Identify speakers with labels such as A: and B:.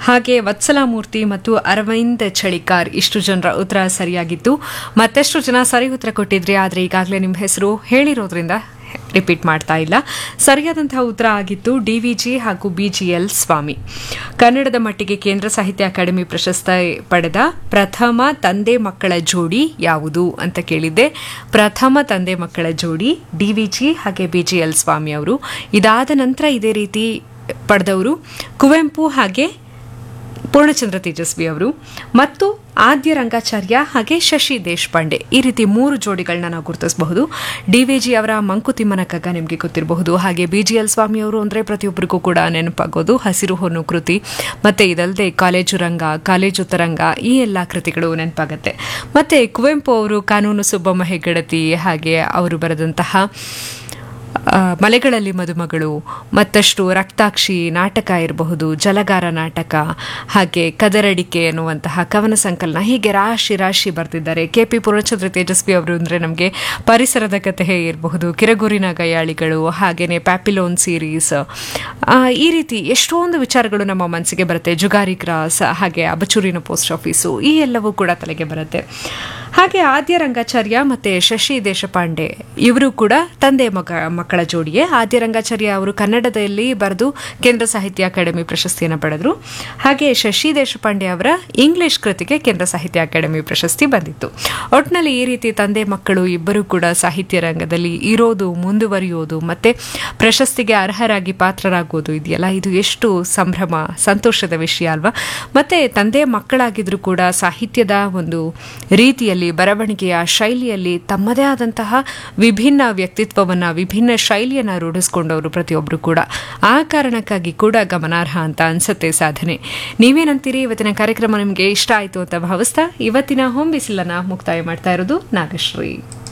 A: ಹಾಗೆ ವತ್ಸಲಾಮೂರ್ತಿ ಮತ್ತು ಅರವಿಂದ್ ಚಳಿಕಾರ್ ಇಷ್ಟು ಜನರ ಉತ್ತರ ಸರಿಯಾಗಿತ್ತು ಮತ್ತೆಷ್ಟು ಜನ ಸರಿ ಉತ್ತರ ಕೊಟ್ಟಿದ್ರಿ ಆದರೆ ಈಗಾಗಲೇ ನಿಮ್ಮ ಹೆಸರು ಹೇಳಿರೋದ್ರಿಂದ ರಿಪೀಟ್ ಮಾಡ್ತಾ ಇಲ್ಲ ಸರಿಯಾದಂತಹ ಉತ್ತರ ಆಗಿತ್ತು ಡಿವಿಜಿ ಹಾಗೂ ಬಿಜಿಎಲ್ ಸ್ವಾಮಿ ಕನ್ನಡದ ಮಟ್ಟಿಗೆ ಕೇಂದ್ರ ಸಾಹಿತ್ಯ ಅಕಾಡೆಮಿ ಪ್ರಶಸ್ತಿ ಪಡೆದ ಪ್ರಥಮ ತಂದೆ ಮಕ್ಕಳ ಜೋಡಿ ಯಾವುದು ಅಂತ ಕೇಳಿದ್ದೆ ಪ್ರಥಮ ತಂದೆ ಮಕ್ಕಳ ಜೋಡಿ ಡಿವಿಜಿ ಹಾಗೆ ಬಿಜಿಎಲ್ ಸ್ವಾಮಿ ಅವರು ಇದಾದ ನಂತರ ಇದೇ ರೀತಿ ಪಡೆದವರು ಕುವೆಂಪು ಹಾಗೆ ಪೂರ್ಣಚಂದ್ರ ತೇಜಸ್ವಿ ಅವರು ಮತ್ತು ಆದ್ಯ ರಂಗಾಚಾರ್ಯ ಹಾಗೆ ಶಶಿ ದೇಶಪಾಂಡೆ ಈ ರೀತಿ ಮೂರು ಜೋಡಿಗಳನ್ನ ನಾವು ಗುರುತಿಸಬಹುದು ಡಿವಿಜಿ ಅವರ ಮಂಕುತಿಮ್ಮನ ಕಗ್ಗ ನಿಮಗೆ ಗೊತ್ತಿರಬಹುದು ಹಾಗೆ ಬಿಜಿಎಲ್ ಸ್ವಾಮಿ ಅವರು ಅಂದರೆ ಪ್ರತಿಯೊಬ್ಬರಿಗೂ ಕೂಡ ನೆನಪಾಗೋದು ಹಸಿರು ಹೊನ್ನು ಕೃತಿ ಮತ್ತೆ ಇದಲ್ಲದೆ ಕಾಲೇಜು ರಂಗ ಕಾಲೇಜು ತರಂಗ ಈ ಎಲ್ಲ ಕೃತಿಗಳು ನೆನಪಾಗತ್ತೆ ಮತ್ತೆ ಕುವೆಂಪು ಅವರು ಕಾನೂನು ಸುಬ್ಬಮ್ಮ ಹೆಗ್ಗಡತಿ ಹಾಗೆ ಅವರು ಬರೆದಂತಹ ಆ, ಮಲೆಗಳಲ್ಲಿ ಮದುಮಗಳು ಮತ್ತಷ್ಟು ರಕ್ತಾಕ್ಷಿ ನಾಟಕ ಇರಬಹುದು ಜಲಗಾರ ನಾಟಕ ಹಾಗೆ ಕದರಡಿಕೆ ಎನ್ನುವಂತಹ ಕವನ ಸಂಕಲನ ಹೀಗೆ ರಾಶಿ ರಾಶಿ ಬರ್ತಿದ್ದಾರೆ ಕೆ ಪಿ ಪೂರ್ಣಚಂದ್ರ ತೇಜಸ್ವಿ ಅವರು ಅಂದರೆ ನಮಗೆ ಪರಿಸರದ ಕಥೆ ಇರಬಹುದು ಕಿರಗುರಿನ ಗಯಾಳಿಗಳು ಹಾಗೆಯೇ ಪ್ಯಾಪಿಲೋನ್ ಸೀರೀಸ್ ಆ, ಈ ರೀತಿ ಎಷ್ಟೊಂದು ವಿಚಾರಗಳು ನಮ್ಮ ಮನಸ್ಸಿಗೆ ಬರುತ್ತೆ ಜುಗಾರಿ ಕ್ರಾಸ್ ಹಾಗೆ ಅಬಚೂರಿನ ಪೋಸ್ಟ್ ಆಫೀಸು ಈ ಎಲ್ಲವೂ ಕೂಡ ತಲೆಗೆ ಬರುತ್ತೆ ಹಾಗೆ ಆದ್ಯ ರಂಗಾಚಾರ್ಯ ಮತ್ತೆ ಶಶಿ ದೇಶಪಾಂಡೆ ಇವರು ಕೂಡ ತಂದೆ ಮಗ ಮಕ್ಕಳ ಜೋಡಿಯೇ ಆದ್ಯ ರಂಗಾಚಾರ್ಯ ಅವರು ಕನ್ನಡದಲ್ಲಿ ಬರೆದು ಕೇಂದ್ರ ಸಾಹಿತ್ಯ ಅಕಾಡೆಮಿ ಪ್ರಶಸ್ತಿಯನ್ನು ಪಡೆದರು ಹಾಗೆ ಶಶಿ ದೇಶಪಾಂಡೆ ಅವರ ಇಂಗ್ಲಿಷ್ ಕೃತಿಗೆ ಕೇಂದ್ರ ಸಾಹಿತ್ಯ ಅಕಾಡೆಮಿ ಪ್ರಶಸ್ತಿ ಬಂದಿತ್ತು ಒಟ್ಟಿನಲ್ಲಿ ಈ ರೀತಿ ತಂದೆ ಮಕ್ಕಳು ಇಬ್ಬರು ಕೂಡ ಸಾಹಿತ್ಯ ರಂಗದಲ್ಲಿ ಇರೋದು ಮುಂದುವರಿಯೋದು ಮತ್ತೆ ಪ್ರಶಸ್ತಿಗೆ ಅರ್ಹರಾಗಿ ಪಾತ್ರರಾಗೋದು ಇದೆಯಲ್ಲ ಇದು ಎಷ್ಟು ಸಂಭ್ರಮ ಸಂತೋಷದ ವಿಷಯ ಅಲ್ವಾ ಮತ್ತೆ ತಂದೆ ಮಕ್ಕಳಾಗಿದ್ರು ಕೂಡ ಸಾಹಿತ್ಯದ ಒಂದು ರೀತಿಯಲ್ಲಿ ಬರವಣಿಗೆಯ ಶೈಲಿಯಲ್ಲಿ ತಮ್ಮದೇ ಆದಂತಹ ವಿಭಿನ್ನ ವ್ಯಕ್ತಿತ್ವವನ್ನ ವಿಭಿನ್ನ ಶೈಲಿಯನ್ನ ರೂಢಿಸ್ಕೊಂಡವರು ಪ್ರತಿಯೊಬ್ಬರು ಕೂಡ ಆ ಕಾರಣಕ್ಕಾಗಿ ಕೂಡ ಗಮನಾರ್ಹ ಅಂತ ಅನ್ಸುತ್ತೆ ಸಾಧನೆ ನೀವೇನಂತೀರಿ ಇವತ್ತಿನ ಕಾರ್ಯಕ್ರಮ ನಿಮಗೆ ಇಷ್ಟ ಆಯಿತು ಅಂತ ಭಾವಿಸ್ತಾ ಇವತ್ತಿನ ಹೋಮ್ ಬಿಸಿಲನ್ನ ಮುಕ್ತಾಯ ಮಾಡ್ತಾ ಇರೋದು ನಾಗಶ್ರೀ